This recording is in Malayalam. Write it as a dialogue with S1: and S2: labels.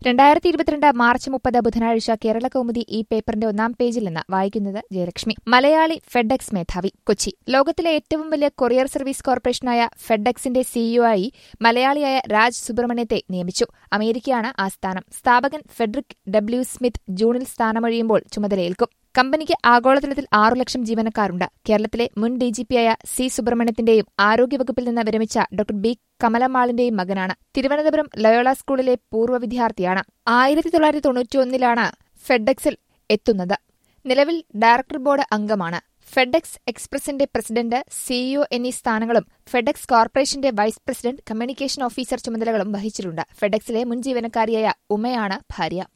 S1: രണ്ടായിരത്തി ഇരുപത്തിരണ്ട് മാർച്ച് മുപ്പത് ബുധനാഴ്ച കേരള കൗമുദി ഈ പേപ്പറിന്റെ ഒന്നാം പേജിൽ നിന്ന് വായിക്കുന്നത് ജയലക്ഷ്മി മലയാളി ഫെഡെക്സ് മേധാവി കൊച്ചി ലോകത്തിലെ ഏറ്റവും വലിയ കൊറിയർ സർവീസ് കോർപ്പറേഷനായ ഫെഡെക്സിന്റെ സിഇഒ ആയി മലയാളിയായ രാജ് സുബ്രഹ്മണ്യത്തെ നിയമിച്ചു അമേരിക്കയാണ് ആ സ്ഥാനം സ്ഥാപകൻ ഫെഡറിക് ഡബ്ല്യു സ്മിത്ത് ജൂണിൽ സ്ഥാനമൊഴിയുമ്പോൾ ചുമതലയേൽക്കും കമ്പനിക്ക് ആഗോളതലത്തിൽ ആറു ലക്ഷം ജീവനക്കാരുണ്ട് കേരളത്തിലെ മുൻ ഡിജിപിയായ സി സുബ്രഹ്മണ്യത്തിന്റെയും ആരോഗ്യവകുപ്പിൽ നിന്ന് വിരമിച്ച ഡോക്ടർ ബി കമലമാളിന്റെയും മകനാണ് തിരുവനന്തപുരം ലയോള സ്കൂളിലെ പൂർവ്വ വിദ്യാർത്ഥിയാണ് ആയിരത്തി തൊള്ളായിരത്തി തൊണ്ണൂറ്റിയൊന്നിലാണ് ഫെഡെക്സിൽ എത്തുന്നത് നിലവിൽ ഡയറക്ടർ ബോർഡ് അംഗമാണ് ഫെഡെക്സ് എക്സ്പ്രസിന്റെ പ്രസിഡന്റ് സിഇഒ എന്നീ സ്ഥാനങ്ങളും ഫെഡെക്സ് കോർപ്പറേഷന്റെ വൈസ് പ്രസിഡന്റ് കമ്മ്യൂണിക്കേഷൻ ഓഫീസർ ചുമതലകളും വഹിച്ചിട്ടുണ്ട് ഫെഡെക്സിലെ മുൻ ജീവനക്കാരിയായ ഉമയാണ് ഭാര്യ